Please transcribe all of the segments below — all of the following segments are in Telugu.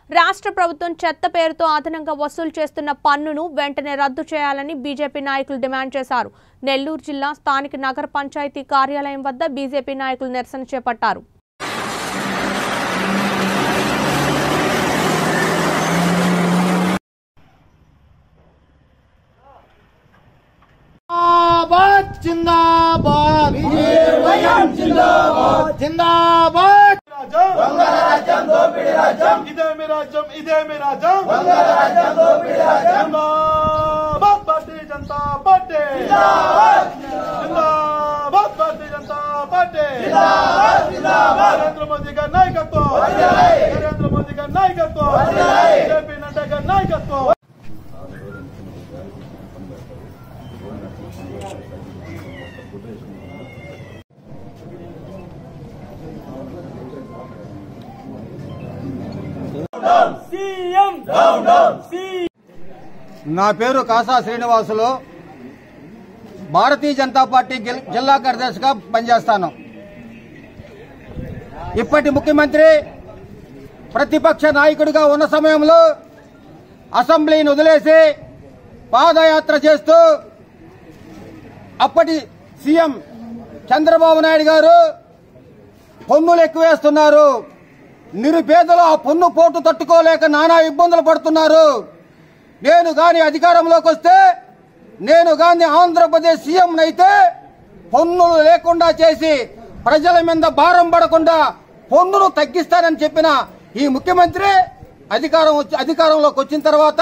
రాష్ట్ర ప్రభుత్వం చెత్త పేరుతో అదనంగా వసూలు చేస్తున్న పన్నును వెంటనే రద్దు చేయాలని బీజేపీ నాయకులు డిమాండ్ చేశారు నెల్లూరు జిల్లా స్థానిక నగర పంచాయతీ కార్యాలయం వద్ద బీజేపీ నాయకులు నిరసన చేపట్టారు జిందాబాద్ జిందాబాద్ జిందాబాద్ ఇదే మీ రాజ్యం ఇదే మీ రాజ్యం జిందాబాద్ భారతీయ జనతా పార్టీ జిందాబాద్ భారతీయ జనతా పార్టీ నరేంద్ర మోదీ గారి నాయకత్వం నరేంద్ర మోదీ గారి నాయకత్వం జేపీ నడ్డా గారి నాయకత్వం నా పేరు కాసా శ్రీనివాసులు భారతీయ జనతా పార్టీ జిల్- జిల్లా కార్యదర్శిగా పనిచేస్తాను ఇప్పటి ముఖ్యమంత్రి ప్రతిపక్ష నాయకుడిగా ఉన్న సమయంలో అసెంబ్లీని వదిలేసి పాదయాత్ర చేస్తూ అప్పటి సీఎం చంద్రబాబు నాయుడు గారు పన్నులు ఎక్కువేస్తున్నారు నిరుపేదలు ఆ పన్ను పోటు తట్టుకోలేక నానా ఇబ్బందులు పడుతున్నారు నేను గాని అధికారంలోకి వస్తే నేను గాని ఆంధ్రప్రదేశ్ సీఎం అయితే పన్నులు లేకుండా చేసి ప్రజల మీద భారం పడకుండా పన్నును తగ్గిస్తానని చెప్పిన ఈ ముఖ్యమంత్రి అధికారం వచ్చి అధికారంలోకి వచ్చిన తర్వాత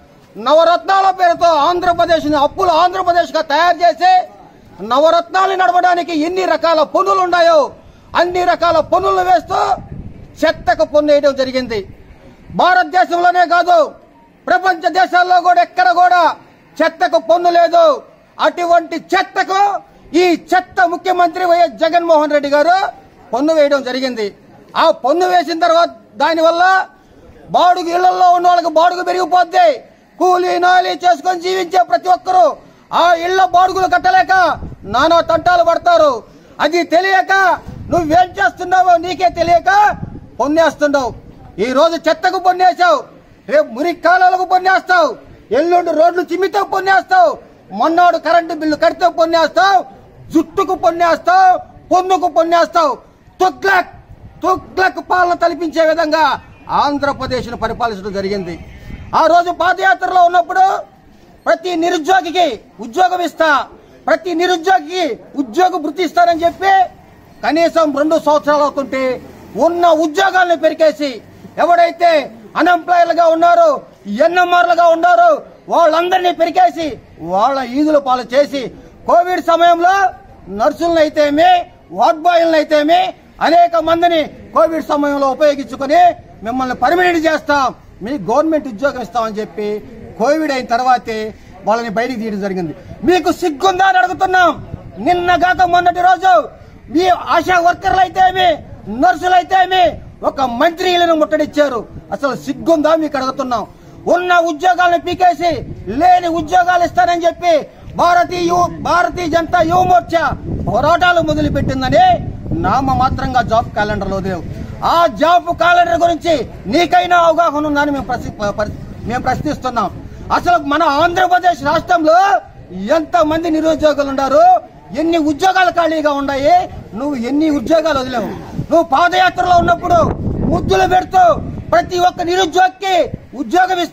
నవరత్నాల పేరుతో ఆంధ్రప్రదేశ్ అప్పులు ఆంధ్రప్రదేశ్ గా తయారు చేసి నవరత్నాలు నడవడానికి ఎన్ని రకాల పన్నులు ఉన్నాయో అన్ని రకాల పన్నులు వేస్తూ చెత్తకు పన్ను వేయడం జరిగింది భారతదేశంలోనే కాదు ప్రపంచ దేశాల్లో కూడా ఎక్కడ కూడా చెత్తకు పన్ను లేదు అటువంటి చెత్తకు ఈ చెత్త ముఖ్యమంత్రి వైఎస్ జగన్మోహన్ రెడ్డి గారు పన్ను వేయడం జరిగింది ఆ పన్ను వేసిన తర్వాత దానివల్ల బాడుగు ఇళ్లలో ఉన్న వాళ్ళకి బాడుగు పెరిగిపోద్ది కూలీ నాలి చేసుకొని జీవించే ప్రతి ఒక్కరూ ఆ ఇళ్ల బాడుగులు కట్టలేక నానా తంటాలు పడతారు అది తెలియక నువ్వేం చేస్తున్నావో నీకే తెలియక పొన్నేస్తున్నావు ఈ రోజు చెత్తకు పొన్నేసావు రేపు మురికి కాలాలకు పొన్నేస్తావు ఎల్లుండి రోడ్లు చిమ్మితే పొన్నేస్తావు మొన్నాడు కరెంటు బిల్లు కడితే పొన్నేస్తావు జుట్టుకు పొన్నేస్తావు పొన్నుకు పొన్నేస్తావు తుగ్లక్ తుగ్లక్ పాలన తలపించే విధంగా ఆంధ్రప్రదేశ్ ను పరిపాలించడం జరిగింది ఆ రోజు పాదయాత్రలో ఉన్నప్పుడు ప్రతి నిరుద్యోగికి ఉద్యోగం ఇస్తా ప్రతి నిరుద్యోగికి ఉద్యోగ వృత్తి ఇస్తానని చెప్పి కనీసం రెండు సంవత్సరాలు అవుతుంటే ఉన్న ఉద్యోగాలను పెరికేసి ఎవడైతే అన్ఎంప్లాయర్ గా ఉన్నారో ఎన్ఎంఆర్లుగా ఉన్నారో వాళ్ళందరినీ పెరికేసి వాళ్ళ ఈదుల పాలు చేసి కోవిడ్ సమయంలో నర్సులను అయితేమి వార్డ్ బాయ్లను అయితేమి అనేక మందిని కోవిడ్ సమయంలో ఉపయోగించుకొని మిమ్మల్ని పర్మినెంట్ చేస్తాం మీ గవర్నమెంట్ ఉద్యోగం ఇస్తామని చెప్పి కోవిడ్ అయిన తర్వాతే వాళ్ళని బయటికి తీయడం జరిగింది మీకు సిగ్గుందా అని అడుగుతున్నాం నిన్న కాక మొన్నటి రోజు మీ ఆశా వర్కర్లు అయితేమి నర్సులు అయితేమి ఒక మంత్రిలను ముట్టడిచ్చారు అసలు సిగ్గుందా మీకు అడుగుతున్నాం ఉన్న ఉద్యోగాలను పీకేసి లేని ఉద్యోగాలు ఇస్తానని చెప్పి భారతీయ యు- భారతీయ జనతా యువ మోర్చా పోరాటాలు మొదలుపెట్టిందని నామ మాత్రంగా జాబ్ క్యాలెండర్ లో లేవు ఆ జాబ్ క్యాలెండర్ గురించి నీకైనా అవగాహన ఉందని మేము ప్రశ్ని- పరి- మేము ప్రశ్నిస్తున్నాం అసలు మన ఆంధ్రప్రదేశ్ రాష్ట్రంలో ఎంత మంది నిరుద్యోగులు ఉన్నారు ఎన్ని ఉద్యోగాలు ఖాళీగా ఉన్నాయి నువ్వు ఎన్ని ఉద్యోగాలు వదిలేవు నువ్వు పాదయాత్రలో ఉన్నప్పుడు ముద్దులు పెడుతూ ప్రతి ఒక్క నిరుద్యోగికి ఉద్యోగం ఇస్తా